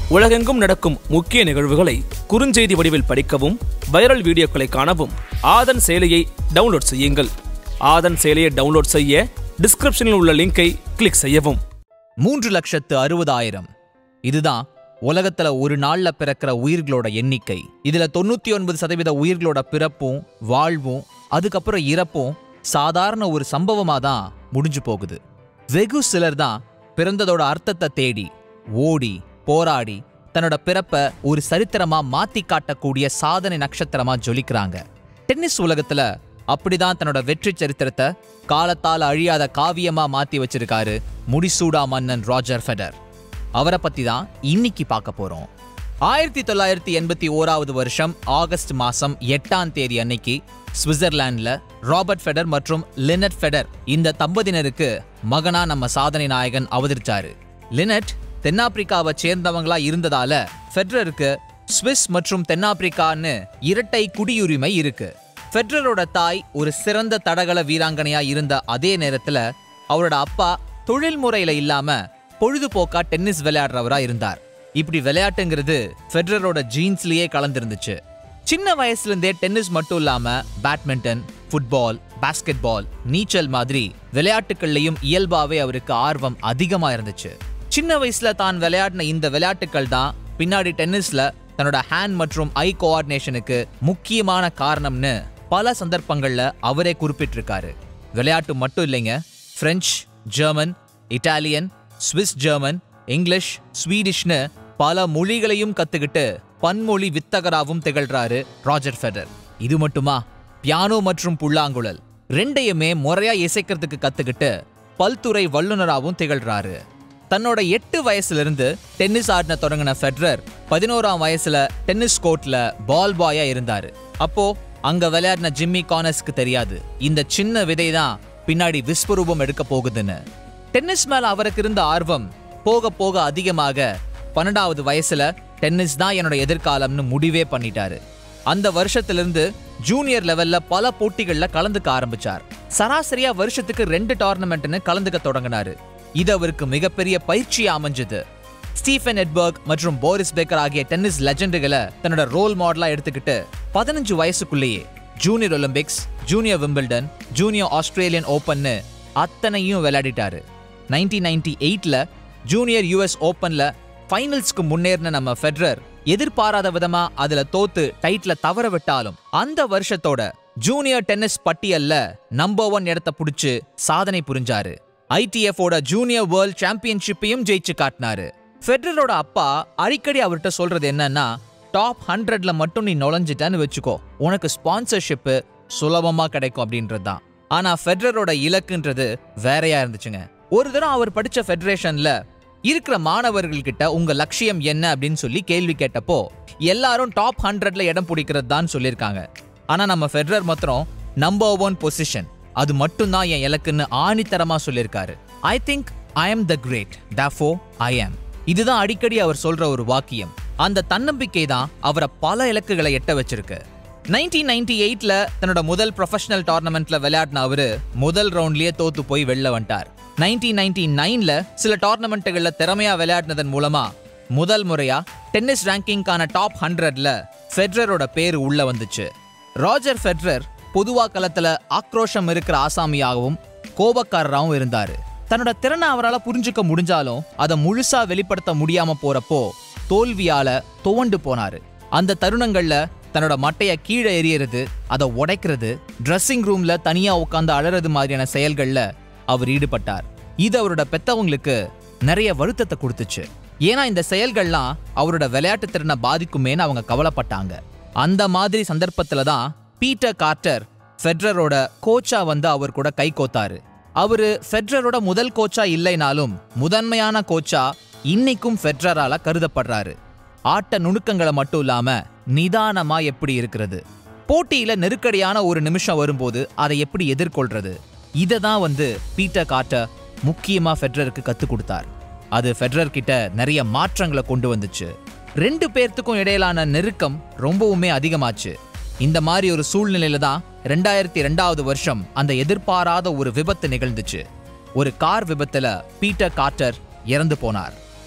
உலகெங்கும் நடக்கும் முக்கிய நிகழ்வுகளை குறுஞ்செய்தி வடிவில் படிக்கவும் வைரல் வீடியோக்களை காணவும் ஆதன் செயலியை டவுன்லோட் செய்யுங்கள் ஆதன் செயலியை டவுன்லோட் செய்ய டிஸ்கிரிப்ஷனில் உள்ள லிங்கை கிளிக் செய்யவும் மூன்று லட்சத்து அறுபதாயிரம் இதுதான் உலகத்துல ஒரு நாள்ல பிறக்கிற உயிர்களோட எண்ணிக்கை இதுல தொண்ணூத்தி ஒன்பது சதவீத உயிர்களோட பிறப்பும் வாழ்வும் அதுக்கப்புறம் இறப்பும் சாதாரண ஒரு சம்பவமா தான் முடிஞ்சு போகுது வெகு சிலர் தான் பிறந்ததோட அர்த்தத்தை தேடி ஓடி போராடி தன்னோட பிறப்ப ஒரு சரித்திரமா மாத்தி காட்டக்கூடிய சாதனை நட்சத்திரமா ஜொலிக்கிறாங்க டென்னிஸ் உலகத்துல அப்படிதான் தன்னோட வெற்றி சரித்திரத்தை காலத்தால் அழியாத காவியமா மாத்தி வச்சிருக்காரு முடிசூடா மன்னன் ராஜர் ஃபெடர் அவரை பத்தி தான் இன்னைக்கு பார்க்க போறோம் ஆயிரத்தி தொள்ளாயிரத்தி எண்பத்தி ஓராவது வருஷம் ஆகஸ்ட் மாசம் எட்டாம் தேதி அன்னைக்கு சுவிட்சர்லாந்துல ராபர்ட் ஃபெடர் மற்றும் லினட் ஃபெடர் இந்த தம்பதியினருக்கு மகனா நம்ம சாதனை நாயகன் அவதரிச்சாரு லினட் தென்னாப்பிரிக்காவை சேர்ந்தவங்களா இருந்ததால ஃபெடரருக்கு சுவிஸ் மற்றும் தென்னாப்பிரிக்கான்னு இரட்டை குடியுரிமை இருக்கு ஃபெடரரோட தாய் ஒரு சிறந்த தடகள வீராங்கனையா இருந்த அதே நேரத்துல அவரோட அப்பா தொழில் முறையில இல்லாம பொழுதுபோக்கா டென்னிஸ் விளையாடுறவரா இருந்தார் இப்படி விளையாட்டுங்கிறது ஃபெடரரோட ஜீன்ஸ்லயே கலந்திருந்துச்சு சின்ன வயசுல இருந்தே டென்னிஸ் மட்டும் இல்லாம பேட்மிண்டன் ஃபுட்பால் பாஸ்கெட் பால் நீச்சல் மாதிரி விளையாட்டுகள்லயும் இயல்பாவே அவருக்கு ஆர்வம் அதிகமா இருந்துச்சு சின்ன வயசுல தான் விளையாடின இந்த விளையாட்டுகள் தான் பின்னாடி டென்னிஸ்ல தன்னோட ஹேண்ட் மற்றும் ஐ கோஆர்டினேஷனுக்கு முக்கியமான காரணம்னு பல சந்தர்ப்பங்கள்ல அவரே குறிப்பிட்டிருக்காரு விளையாட்டு மட்டும் இல்லைங்க French German Italian Swiss German English ஸ்வீடிஷ்னு பல மொழிகளையும் கத்துக்கிட்டு பன்மொழி வித்தகராவும் திகழ்றாரு ராஜர் ஃபெடர் இது மட்டுமா பியானோ மற்றும் புல்லாங்குழல் ரெண்டையுமே முறையா இசைக்கிறதுக்கு கத்துக்கிட்டு பல்துறை வல்லுனராகவும் திகழ்றாரு தன்னோட எட்டு வயசுல இருந்து டென்னிஸ் ஆடின தொடங்கின ஃபெடரர் பதினோராம் வயசுல டென்னிஸ் கோர்ட்ல பால் பாயா இருந்தாரு அப்போ அங்க விளையாடின ஜிம்மி கானஸ்க்கு தெரியாது இந்த சின்ன விதை தான் பின்னாடி விஸ்வரூபம் எடுக்க போகுதுன்னு டென்னிஸ் மேல அவருக்கு இருந்த ஆர்வம் போக போக அதிகமாக பன்னெண்டாவது வயசுல டென்னிஸ் தான் என்னோட எதிர்காலம்னு முடிவே பண்ணிட்டாரு அந்த வருஷத்திலிருந்து ஜூனியர் லெவல்ல பல போட்டிகள்ல கலந்துக்க ஆரம்பிச்சார் சராசரியா வருஷத்துக்கு ரெண்டு டோர்னமெண்ட்னு கலந்துக்க தொடங்கினாரு இது அவருக்கு மிகப்பெரிய பயிற்சியா அமைஞ்சது ஸ்டீஃபன் எட்பர்க் மற்றும் போரிஸ் பேக்கர் ஆகிய டென்னிஸ் லெஜண்டுகளை தன்னோட ரோல் மாடலா எடுத்துக்கிட்டு பதினஞ்சு வயசுக்குள்ளேயே junior Olympics junior Wimbledon junior Australian ஓப்பன்னு அத்தனையும் விளையாடிட்டாரு நைன்டீன் நைன்டி எயிட்ல ஜூனியர் யூஎஸ் ஓப்பன்ல ஃபைனல்ஸ்க்கு முன்னேறின நம்ம ஃபெடரர் எதிர்பாராத விதமா அதுல தோத்து டைட்டில தவற விட்டாலும் அந்த வருஷத்தோட ஜூனியர் டென்னிஸ் பட்டியல்ல நம்பர் ஒன் இடத்த புடிச்சு சாதனை புரிஞ்சாரு ITF ஓட ஜூனியர் வேர்ல்ட் சாம்பியன்ஷிப்பையும் ஜெயிச்சு காட்டினாரு ஃபெடரரோட அப்பா அடிக்கடி அவர்கிட்ட சொல்றது என்னன்னா டாப் ஹண்ட்ரட்ல மட்டும் நீ நுழைஞ்சிட்டன்னு வச்சுக்கோ உனக்கு ஸ்பான்சர்ஷிப்பு சுலபமா கிடைக்கும் அப்படின்றது தான் ஆனா ஃபெடரரோட இலக்குன்றது வேறையா இருந்துச்சுங்க ஒரு தடவை அவர் படிச்ச ஃபெடரேஷன்ல இருக்கிற மாணவர்கள் கிட்ட உங்க லட்சியம் என்ன அப்படின்னு சொல்லி கேள்வி கேட்டப்போ எல்லாரும் டாப் ஹண்ட்ரட்ல இடம் பிடிக்கிறது தான் சொல்லியிருக்காங்க ஆனா நம்ம ஃபெடரர் மாத்திரம் நம்பர் ஒன் பொசிஷன் அது மட்டும்தான் என் இலக்குன்னு ஆணித்தரமா சொல்லியிருக்காரு I think I am the great though I ஆம் இதுதான் அடிக்கடி அவர் சொல்ற ஒரு வாக்கியம் அந்த தன்னம்பிக்கை தான் அவரை பல இலக்குகளை எட்ட வச்சிருக்கு நைன்டீன் நைன்டி எயிட்ல தன்னோட முதல் ப்ரொஃபஷனல் டோர்னமெண்ட்ல விளையாடின அவரு முதல் ரவுண்ட்லயே தோத்து போய் வெளில வந்துட்டார் நைன்டீன் நைன்டி நைன்ல சில டோர்னமெண்ட்டுகள்ல திறமையா விளையாடினதன் மூலமா முதல் முறையா டென்னிஸ் ரேங்கிங்கான டாப் ஹண்ட்ரட்ல ஃபெட்ரரோட பேரு உள்ள வந்துச்சு ராஜர் ஃபெட்ரர் பொதுவா களத்துல ஆக்ரோஷம் இருக்கிற ஆசாமியாகவும் கோபக்காரராகவும் இருந்தாரு தன்னோட திறனை அவரால் புரிஞ்சுக்க முடிஞ்சாலும் அதை முழுசா வெளிப்படுத்த முடியாம போறப்போ தோல்வியால துவண்டு போனாரு அந்த தருணங்கள்ல தன்னோட மட்டைய கீழே எறியறது அதை உடைக்கிறது ட்ரெஸ்ஸிங் ரூம்ல தனியா உட்காந்து அழறது மாதிரியான செயல்கள்ல அவர் ஈடுபட்டார் இது அவரோட பெத்தவங்களுக்கு நிறைய வருத்தத்தை கொடுத்துச்சு ஏன்னா இந்த செயல்கள்லாம் அவரோட விளையாட்டு திறனை பாதிக்குமேன்னு அவங்க கவலைப்பட்டாங்க அந்த மாதிரி சந்தர்ப்பத்துல தான் பீட்டர் கார்ட்டர் ஃபெட்ரரோட கோச்சா வந்து அவர் கூட கை கோத்தாரு அவரு ஃபெட்ரரோட முதல் கோச்சா இல்லைனாலும் முதன்மையான கோச்சா இன்னைக்கும் ஃபெட்ரரால கருதப்படுறாரு ஆட்ட நுணுக்கங்களை மட்டும் இல்லாம நிதானமா எப்படி இருக்கிறது போட்டியில நெருக்கடியான ஒரு நிமிஷம் வரும்போது அதை எப்படி எதிர்கொள்றது இதை தான் வந்து பீட்டர் கார்ட்டர் முக்கியமா ஃபெட்ரருக்கு கத்துக் கொடுத்தார் அது ஃபெட்ரர் கிட்ட நிறைய மாற்றங்களை கொண்டு வந்துச்சு ரெண்டு பேர்த்துக்கும் இடையிலான நெருக்கம் ரொம்பவுமே அதிகமாச்சு இந்த மாதிரி ஒரு சூழ்நிலையில தான் ரெண்டாயிரத்தி ரெண்டாவது வருஷம் அந்த எதிர்பாராத ஒரு விபத்து நிகழ்ந்துச்சு ஒரு கார் விபத்துல பீட்டர் கார்ட்டர் இறந்து போனார்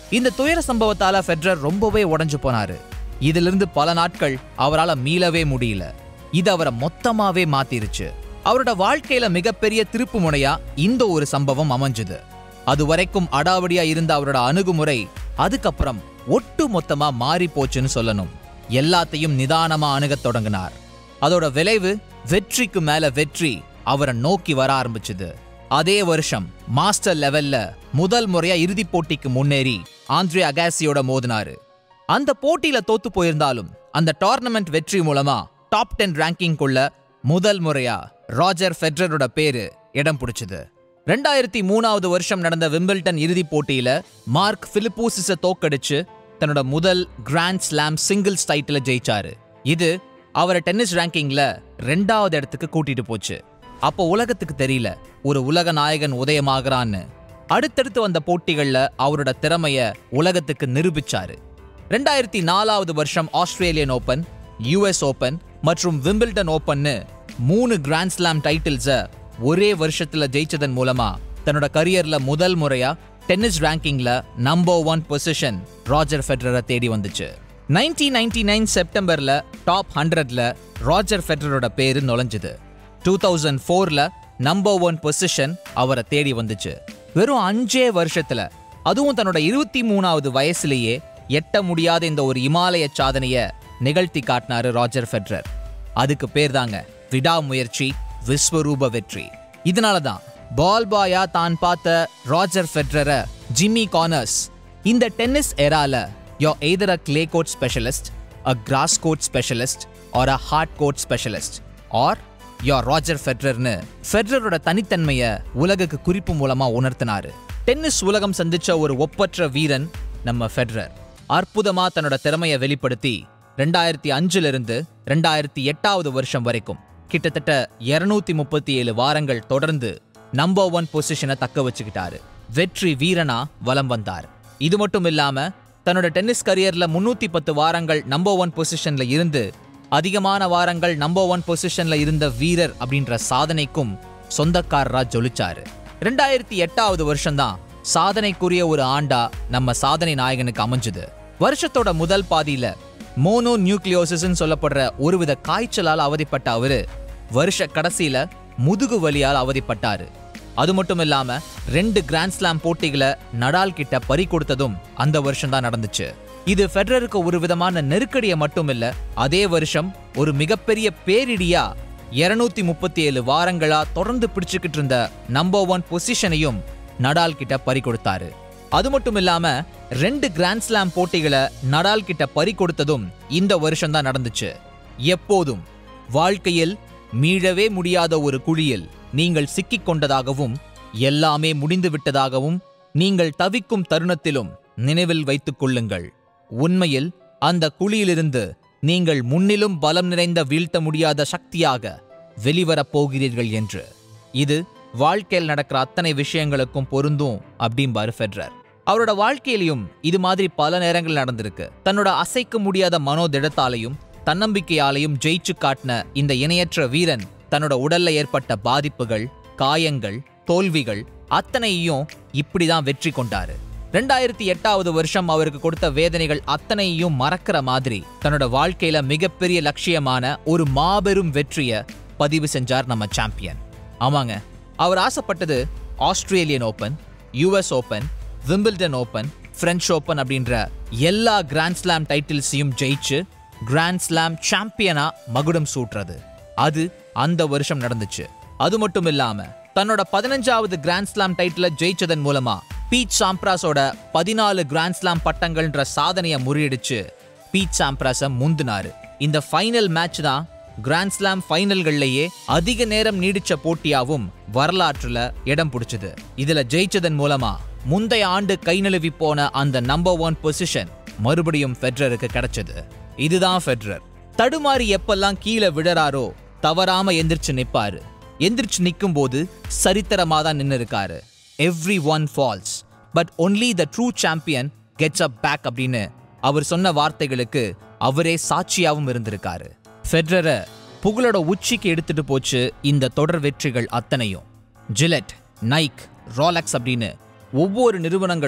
இந்த துயர சம்பவத்தால ஃபெடரர் ரொம்பவே உடைஞ்சு போனாரு இதிலிருந்து பல நாட்கள் அவரால மீளவே முடியல இது அவரை மொத்தமாவே மாத்திருச்சு அவரோட வாழ்க்கையில மிகப்பெரிய திருப்பு முனையா இந்த ஒரு சம்பவம் அமைஞ்சுது அது வரைக்கும் அடாவடியா இருந்த அவரோட அணுகுமுறை அதுக்கப்புறம் ஒட்டு மொத்தமா மாறி போச்சுன்னு சொல்லணும் எல்லாத்தையும் நிதானமா அணுகத் தொடங்கினார் அதோட விளைவு வெற்றிக்கு மேல வெற்றி அவரை நோக்கி வர ஆரம்பிச்சுது அதே வருஷம் மாஸ்டர் லெவல்ல முதல் முறையா இறுதிப் போட்டிக்கு முன்னேறி ஆண்ட்ரே அகாசியோட மோதினாரு அந்த போட்டியில தோத்து போயிருந்தாலும் அந்த டோர்னமெண்ட் வெற்றி மூலமா டாப் டென் ரேங்கிங்குள்ள முதல் முறையா ராஜர் ஃபெடரரோட பேரு இடம் பிடிச்சது ரெண்டாயிரத்தி மூணாவது வருஷம் நடந்த விம்பிள்டன் இறுதிப் போட்டியில மார்க் பிலிப்பூசிஸ தோக்கடிச்சு தன்னோட முதல் கிராண்ட் ஸ்லாம் சிங்கிள்ஸ் டைட்டில ஜெயிச்சாரு இது அவரை டென்னிஸ் ரேங்கிங்ல ரெண்டாவது இடத்துக்கு கூட்டிட்டு போச்சு அப்போ உலகத்துக்கு தெரியல ஒரு உலக நாயகன் உதயமாகறான்னு அடுத்தடுத்து வந்த போட்டிகள்ல அவரோட திறமைய உலகத்துக்கு நிரூபிச்சாரு ரெண்டாயிரத்தி நாலாவது வருஷம் ஆஸ்திரேலியன் ஓபன் யுஎஸ் ஓபன் மற்றும் விம்பிள்டன் ஓபன்னு மூணு கிராண்ட் ஸ்லாம் டைட்டில்ஸ ஒரே வருஷத்துல ஜெயிச்சதன் மூலமா தன்னோட கரியர்ல முதல் முறையா டென்னிஸ் ரேங்கிங்ல நம்பர் ஒன் பொசிஷன் ராஜர் ஃபெடரரை தேடி வந்துச்சு நைன்டீன் நைன்டி நைன் செப்டம்பர்ல டாப் ஹண்ட்ரட்ல ராஜர் ஃபெடரரோட பேரு நுழைஞ்சுது டூ தௌசண்ட் ஃபோர்ல நம்பர் ஒன் பொசிஷன் அவரை தேடி வந்துச்சு வெறும் அஞ்சே வருஷத்துல அதுவும் தன்னோட இருபத்தி மூணாவது வயசுலயே எட்ட முடியாத இந்த ஒரு இமாலய சாதனைய நிகழ்த்தி காட்டினாரு ராஜர் ஃபெடரர் அதுக்கு பேர் தாங்க விடாமுயற்சி விஸ்வரூப வெற்றி இதனால தான் பால் பாயா தான் பார்த்த ராஜர் ஃபெடரரை ஜிம்மி கார்னர்ஸ் இந்த டென்னிஸ் எரால you either a clay court specialist a grass court specialist or a hard court specialist or you Roger ஃபெடரர்னு ஃபெடரரோட தனித்தன்மையை உலகுக்கு குறிப்பு மூலமா உணர்த்தினாரு டென்னிஸ் உலகம் சந்திச்ச ஒரு ஒப்பற்ற வீரன் நம்ம ஃபெடரர் அற்புதமா தன்னோட திறமையை வெளிப்படுத்தி ரெண்டாயிரத்தி அஞ்சுல இருந்து ரெண்டாயிரத்தி எட்டாவது வருஷம் வரைக்கும் கிட்டத்தட்ட இருநூத்தி முப்பத்தி ஏழு வாரங்கள் தொடர்ந்து நம்பர் ஒன் பொசிஷனை தக்க வச்சுக்கிட்டாரு வெற்றி வீரனா வலம் வந்தார் இது மட்டும் இல்லாம தன்னோட டென்னிஸ் கரியர்ல முன்னூத்தி பத்து வாரங்கள் நம்பர் ஒன் பொசிஷன்ல இருந்து அதிகமான வாரங்கள் நம்பர் ஒன் பொசிஷன்ல இருந்த வீரர் அப்படின்ற சாதனைக்கும் சொந்தக்காரரா ஜொலிச்சாரு ரெண்டாயிரத்தி எட்டாவது வருஷம்தான் சாதனைக்குரிய ஒரு ஆண்டா நம்ம சாதனை நாயகனுக்கு அமைஞ்சுது வருஷத்தோட முதல் பாதியில மோனோ நியூக்ளியோசிஸ்ன்னு சொல்லப்படுற ஒருவித காய்ச்சலால் அவதிப்பட்ட அவரு வருஷ கடைசியில முதுகு வலியால் அவதிப்பட்டாரு அது மட்டும் இல்லாம ரெண்டு கிராண்ட் ஸ்லாம் போட்டிகளை நடால் கிட்ட பறி கொடுத்ததும் அந்த வருஷம் தான் நடந்துச்சு இது ஃபெடரருக்கு ஒரு விதமான நெருக்கடியை மட்டும் இல்ல அதே வருஷம் ஒரு மிகப்பெரிய பேரிடியா இருநூத்தி முப்பத்தி ஏழு வாரங்களா தொடர்ந்து பிடிச்சுக்கிட்டு இருந்த நம்பர் ஒன் பொசிஷனையும் நடால் கிட்ட பறி கொடுத்தாரு அது மட்டும் இல்லாம ரெண்டு கிராண்ட் ஸ்லாம் போட்டிகளை நடால் கிட்ட பறி கொடுத்ததும் இந்த வருஷம் தான் நடந்துச்சு எப்போதும் வாழ்க்கையில் மீளவே முடியாத ஒரு குழியில் நீங்கள் சிக்கிக் கொண்டதாகவும் எல்லாமே முடிந்து விட்டதாகவும் நீங்கள் தவிக்கும் தருணத்திலும் நினைவில் வைத்துக் கொள்ளுங்கள் உண்மையில் அந்த குழியிலிருந்து நீங்கள் முன்னிலும் பலம் நிறைந்த வீழ்த்த முடியாத சக்தியாக வெளிவரப் போகிறீர்கள் என்று இது வாழ்க்கையில் நடக்கிற அத்தனை விஷயங்களுக்கும் பொருந்தும் அப்படிம்பாரு ஃபெட்ரர் அவரோட வாழ்க்கையிலையும் இது மாதிரி பல நேரங்கள் நடந்திருக்கு தன்னோட அசைக்க முடியாத மனோதிடத்தாலையும் தன்னம்பிக்கையாலையும் ஜெயிச்சு காட்டின இந்த இணையற்ற வீரன் தன்னோட உடல்ல ஏற்பட்ட பாதிப்புகள் காயங்கள் தோல்விகள் அத்தனையும் இப்படிதான் வெற்றி கொண்டாரு ரெண்டாயிரத்தி எட்டாவது வருஷம் அவருக்கு கொடுத்த வேதனைகள் அத்தனையும் மறக்கிற மாதிரி தன்னோட வாழ்க்கையில மிகப்பெரிய லட்சியமான ஒரு மாபெரும் வெற்றிய பதிவு செஞ்சார் நம்ம சாம்பியன் ஆமாங்க அவர் ஆசைப்பட்டது Australian Open US Open Wimbledon Open French Open அப்படின்ற எல்லா கிராண்ட் ஸ்லாம் டைட்டில்ஸையும் ஜெயிச்சு கிராண்ட் ஸ்லாம் சாம்பியனா மகுடம் சூட்டுறது அது அந்த வருஷம் நடந்துச்சு அது மட்டும் இல்லாம தன்னோட பதினஞ்சாவது கிராண்ட் ஸ்லாம் டைட்டில ஜெயிச்சதன் மூலமா பீட் சாம்ப்ராஸோட பதினாலு கிராண்ட் ஸ்லாம் பட்டங்கள்ன்ற சாதனையை முறியடிச்சு பீட் சாம்ப்ராஸ முந்தினாரு இந்த ஃபைனல் மேட்ச் தான் கிராண்ட் ஸ்லாம் ஃபைனல்கள்லயே அதிக நேரம் நீடிச்ச போட்டியாவும் வரலாற்றுல இடம் பிடிச்சது இதுல ஜெயிச்சதன் மூலமா முந்தைய ஆண்டு கை நழுவி போன அந்த நம்பர் ஒன் பொசிஷன் மறுபடியும் ஃபெட்ரருக்கு கிடைச்சது இதுதான் ஃபெட்ரர் தடுமாறி எப்பெல்லாம் கீழே விழறாரோ தவறாம எந்திரிச்சு நிப்பாரு எந்திரிச்சு நிற்கும் போது சரித்திரமா தான் நின்று இருக்காரு every one falls but only the true champion gets up back அப்படின்னு அவர் சொன்ன வார்த்தைகளுக்கு அவரே சாட்சியாவும் இருந்திருக்காரு ஃபெட்ரரை புகழோட உச்சிக்கு எடுத்துட்டு போச்சு இந்த தொடர் வெற்றிகள் அத்தனையும் ஜிலெட் நைக் ராலக்ஸ் அப்படின்னு ஒவ்வொரு நிறுவனங்களும்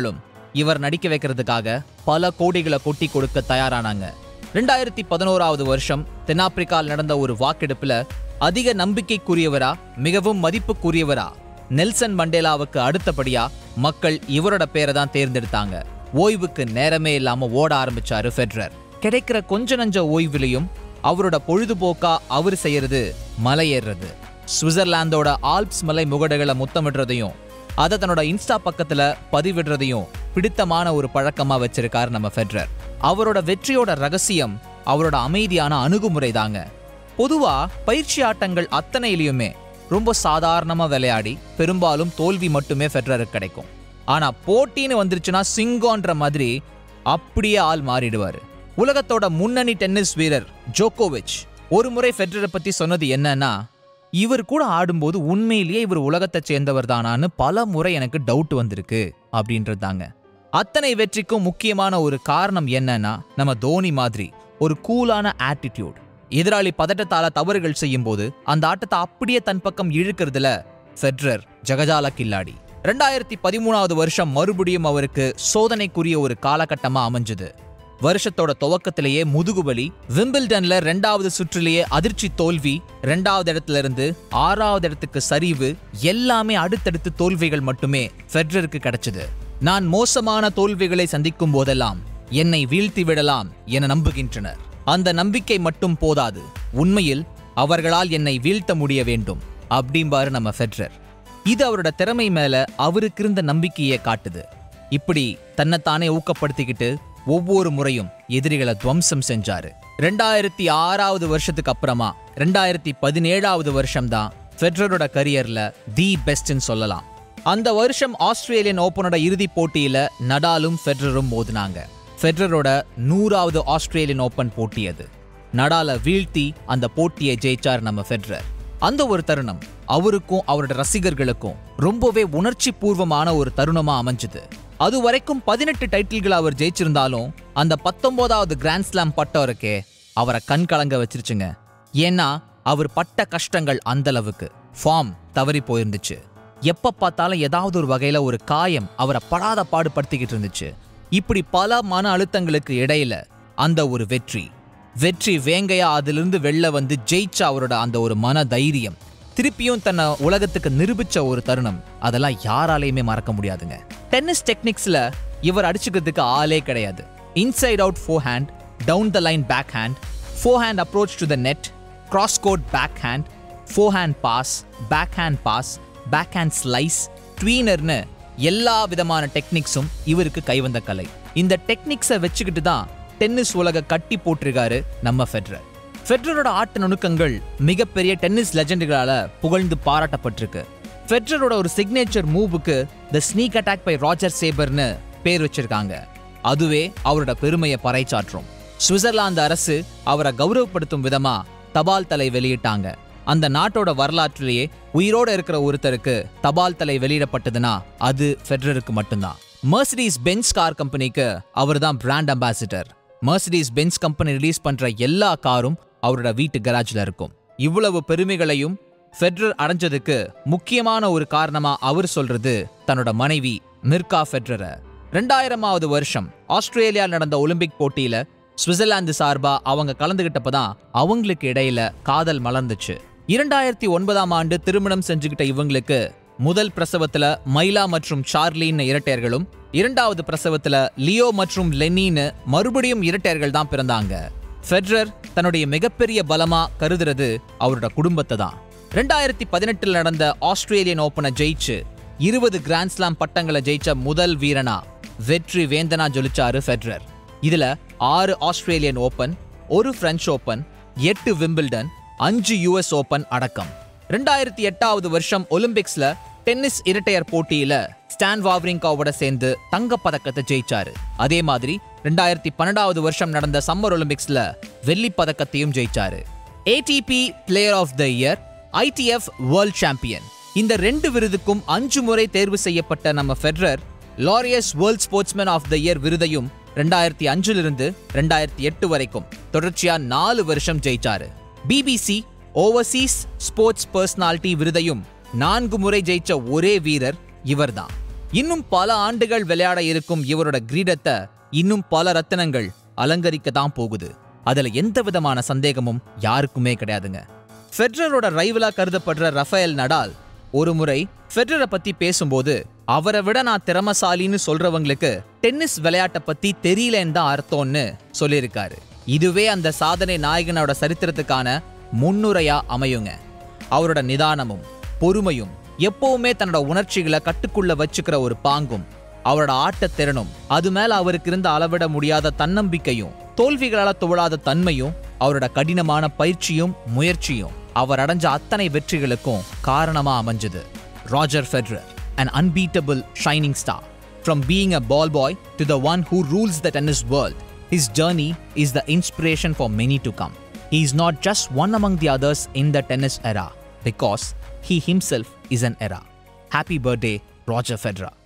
இவர் நடிக்க வைக்கிறதுக்காக பல கோடிகளை கொட்டி கொடுக்க தயாரானாங்க ரெண்டாயிரத்தி பதினோராவது வருஷம் தென்னாப்பிரிக்காவில் நடந்த ஒரு வாக்கெடுப்புல அதிக நம்பிக்கைக்குரியவரா மிகவும் மதிப்புக்குரியவரா நெல்சன் மண்டேலாவுக்கு அடுத்தபடியா மக்கள் இவரோட பேரை தான் தேர்ந்தெடுத்தாங்க ஓய்வுக்கு நேரமே இல்லாம ஓட ஆரம்பிச்சாரு ஃபெட்ரர் கிடைக்கிற கொஞ்ச நஞ்ச ஓய்வுலையும் அவரோட பொழுதுபோக்கா அவர் செய்யறது மலை ஏறுறது சுவிட்சர்லாந்தோட ஆல்ப்ஸ் மலை முகடுகளை முத்தமிடுறதையும் அதை தன்னோட இன்ஸ்டா பக்கத்துல பதிவிடுறதையும் பிடித்தமான ஒரு பழக்கமா வச்சிருக்காரு நம்ம ஃபெட்ரர் அவரோட வெற்றியோட ரகசியம் அவரோட அமைதியான அணுகுமுறை தாங்க பொதுவா பயிற்சி ஆட்டங்கள் அத்தனையிலையுமே ரொம்ப சாதாரணமா விளையாடி பெரும்பாலும் தோல்வி மட்டுமே ஃபெட்ரருக்கு கிடைக்கும் ஆனா போட்டின்னு வந்துருச்சுன்னா சிங்கோன்ற மாதிரி அப்படியே ஆள் மாறிடுவாரு உலகத்தோட முன்னணி டென்னிஸ் வீரர் ஜோகோவிச் ஒரு முறை ஃபெட்ரரை பத்தி சொன்னது என்னன்னா இவர் கூட ஆடும்போது உண்மையிலேயே இவர் உலகத்தை சேர்ந்தவர் தானான்னு பல முறை எனக்கு டவுட் வந்திருக்கு அப்படின்றது தாங்க அத்தனை வெற்றிக்கும் முக்கியமான ஒரு காரணம் என்னன்னா நம்ம தோனி மாதிரி ஒரு கூலான ஆட்டிடியூட் எதிராளி பதட்டத்தால தவறுகள் செய்யும்போது அந்த ஆட்டத்தை அப்படியே தன் பக்கம் இழுக்கிறதுல ஃபெட்ரர் ஜகஜால கில்லாடி ரெண்டாயிரத்தி பதிமூணாவது வருஷம் மறுபடியும் அவருக்கு சோதனைக்குரிய ஒரு காலகட்டமா அமைஞ்சது வருஷத்தோட துவக்கத்திலேயே முதுகுவலி விம்பிள்டன்ல ரெண்டாவது சுற்றிலேயே அதிர்ச்சி தோல்வி ரெண்டாவது இடத்துல இருந்து ஆறாவது இடத்துக்கு சரிவு எல்லாமே அடுத்தடுத்து தோல்விகள் மட்டுமே ஃபெட்ரருக்கு கிடைச்சது நான் மோசமான தோல்விகளை சந்திக்கும் போதெல்லாம் என்னை வீழ்த்தி விடலாம் என நம்புகின்றனர் அந்த நம்பிக்கை மட்டும் போதாது உண்மையில் அவர்களால் என்னை வீழ்த்த முடிய வேண்டும் அப்படிம்பாரு நம்ம ஃபெட்ரர் இது அவரோட திறமை மேல அவருக்கு இருந்த நம்பிக்கையை காட்டுது இப்படி தன்னைத்தானே ஊக்கப்படுத்திக்கிட்டு ஒவ்வொரு முறையும் எதிரிகளை துவம்சம் செஞ்சாரு ரெண்டாயிரத்தி ஆறாவது வருஷத்துக்கு அப்புறமா ரெண்டாயிரத்தி பதினேழாவது வருஷம் தான் ஃபெட்ரரோட கரியர்ல தி பெஸ்ட்னு சொல்லலாம் அந்த வருஷம் ஆஸ்திரேலியன் ஓபனோட இறுதிப் போட்டியில நடாலும் ஃபெட்ரரும் மோதினாங்க ஃபெட்ரரோட நூறாவது ஆஸ்திரேலியன் ஓபன் போட்டி அது நடால வீழ்த்தி அந்த போட்டியை ஜெயிச்சார் நம்ம ஃபெட்ரர் அந்த ஒரு தருணம் அவருக்கும் அவரோட ரசிகர்களுக்கும் ரொம்பவே உணர்ச்சி பூர்வமான ஒரு தருணமா அமைஞ்சது அது வரைக்கும் பதினெட்டு டைட்டில்கள் அவர் ஜெயிச்சிருந்தாலும் அந்த பத்தொன்பதாவது கிராண்ட் ஸ்லாம் பட்டம் இருக்கே அவரை கண் கலங்க வச்சிருச்சுங்க ஏன்னா அவர் பட்ட கஷ்டங்கள் அந்த அளவுக்கு ஃபார்ம் தவறி போயிருந்துச்சு எப்ப பார்த்தாலும் ஏதாவது ஒரு வகையில ஒரு காயம் அவரை படாத பாடுபடுத்திக்கிட்டு இருந்துச்சு இப்படி பல மன அழுத்தங்களுக்கு இடையில அந்த ஒரு வெற்றி வெற்றி வேங்கையா அதிலிருந்து வெளில வந்து ஜெயிச்ச அவரோட அந்த ஒரு மன தைரியம் திருப்பியும் தன்னை உலகத்துக்கு நிரூபிச்ச ஒரு தருணம் அதெல்லாம் யாராலையுமே மறக்க முடியாதுங்க டென்னிஸ் டெக்னிக்ஸ்ல இவர் அடிச்சுக்கிறதுக்கு ஆளே கிடையாது inside out forehand down the line backhand forehand approach to the net cross court backhand forehand pass backhand pass backhand slice ட்வீனர்னு எல்லா விதமான டெக்னிக்ஸும் இவருக்கு கைவந்த கலை இந்த டெக்னிக்ஸை வச்சுக்கிட்டு தான் டென்னிஸ் உலக கட்டி போட்டிருக்காரு நம்ம ஃபெட்ரர் ஃபெட்ரரோட ஆட்ட நுணுக்கங்கள் மிகப்பெரிய டென்னிஸ் லெஜண்டுகளால புகழ்ந்து பாராட்டப்பட்டிருக்கு ஃபெட்ரரோட ஒரு சிக்னேச்சர் மூவுக்கு the sneak attack by Roger சேபர்னு பேர் வச்சிருக்காங்க அதுவே அவரோட பெருமையை பறைச்சாற்றும் சுவிட்சர்லாந்து அரசு அவரை கௌரவப்படுத்தும் விதமா தபால் தலை வெளியிட்டாங்க அந்த நாட்டோட வரலாற்றிலேயே உயிரோட இருக்கிற ஒருத்தருக்கு தபால் தலை வெளியிடப்பட்டதுன்னா அது ஃபெட்ரருக்கு மட்டும்தான் மர்சிடிஸ் பென்ஸ் கார் கம்பெனிக்கு அவர் தான் brand ambassador Mercedes Benz company release பண்ற எல்லா காரும் அவரோட வீட்டு கராஜ்ல இருக்கும் இவ்வளவு பெருமைகளையும் ஃபெட்ரர் அடைஞ்சதுக்கு முக்கியமான ஒரு காரணமா அவர் சொல்றது தன்னோட மனைவி மிர்கா ஃபெட்ரரை ரெண்டாயிரமாவது வருஷம் ஆஸ்திரேலியா நடந்த ஒலிம்பிக் போட்டியில சுவிட்சர்லாந்து சார்பா அவங்க கலந்துகிட்டப்பதான் அவங்களுக்கு இடையில காதல் மலர்ந்துச்சு இரண்டாயிரத்தி ஒன்பதாம் ஆண்டு திருமணம் செஞ்சுக்கிட்ட இவங்களுக்கு முதல் பிரசவத்துல மைலா மற்றும் சார்லின்னு இரட்டையர்களும் இரண்டாவது பிரசவத்துல லியோ மற்றும் லெனின்னு மறுபடியும் இரட்டையர்கள் தான் பிறந்தாங்க ஃபெட்ரர் தன்னுடைய மிகப்பெரிய பலமா கருதுறது அவரோட குடும்பத்தை தான் ரெண்டாயிரத்தி பதினெட்டில் நடந்த ஆஸ்திரேலியன் ஓப்பனை ஜெயிச்சு இருபது கிராண்ட்ஸ்லாம் பட்டங்களை ஜெயிச்ச முதல் வீரனா வெற்றி வேந்தனா ஜொலிச்சாரு ஃபெட்ரர் இதுல ஆறு ஆஸ்திரேலியன் ஓபன் ஒரு பிரெஞ்சு ஓபன் எட்டு விம்பிள்டன் அஞ்சு யுஎஸ் ஓபன் அடக்கம் ரெண்டாயிரத்தி எட்டாவது வருஷம் ஒலிம்பிக்ஸ்ல டென்னிஸ் இரட்டையர் போட்டியில ஸ்டான் வாவ்ரிங்காவோட சேர்ந்து தங்கப் பதக்கத்தை ஜெயிச்சாரு அதே மாதிரி ரெண்டாயிரத்தி பன்னெண்டாவது வருஷம் நடந்த சம்மர் ஒலிம்பிக்ஸ்ல வெள்ளிப் பதக்கத்தையும் ஜெயிச்சாரு ATP player of the year ITF world champion இந்த ரெண்டு விருதுக்கும் அஞ்சு முறை தேர்வு செய்யப்பட்ட நம்ம Federer Laureus world sportsman of the year விருதையும் ரெண்டாயிரத்தி அஞ்சிலிருந்து ரெண்டாயிரத்தி எட்டு வரைக்கும் தொடர்ச்சியா நாலு வருஷம் ஜெயிச்சாரு பிபிசி ஓவர்சீஸ் ஸ்போர்ட்ஸ் பர்சனாலிட்டி விருதையும் நான்கு முறை ஜெயிச்ச ஒரே வீரர் இவர்தான் இன்னும் பல ஆண்டுகள் விளையாட இருக்கும் இவரோட கிரீடத்தை இன்னும் பல ரத்தினங்கள் அலங்கரிக்க தான் போகுது அதுல எந்த விதமான சந்தேகமும் யாருக்குமே கிடையாதுங்க ஃபெட்ரரோட ரைவலா கருதப்படுற ரஃபேல் நடால் ஒரு முறை ஃபெட்ரரை பத்தி பேசும்போது அவரை விட நான் திறமசாலின்னு சொல்றவங்களுக்கு டென்னிஸ் விளையாட்டை பத்தி தெரியலன்னு தான் அர்த்தம்னு சொல்லியிருக்காரு இதுவே அந்த சாதனை நாயகனோட சரித்திரத்துக்கான முன்னுரையா அமையுங்க அவரோட நிதானமும் பொறுமையும் எப்பவுமே தன்னோட உணர்ச்சிகளை கட்டுக்குள்ள வச்சுக்கிற ஒரு பாங்கும் அவரோட ஆட்டத்திறனும் அது மேல அவருக்கு இருந்த அளவிட முடியாத தன்னம்பிக்கையும் தோல்விகளால துவளாத தன்மையும் அவரோட கடினமான பயிற்சியும் முயற்சியும் அவர் அடைஞ்ச அத்தனை வெற்றிகளுக்கும் காரணமா அமைஞ்சது Roger Federer an unbeatable shining star from being a ball boy to the one who rules the tennis world his journey is the inspiration for many to come he is not just one among the others in the tennis era because he himself is an era happy birthday roger federer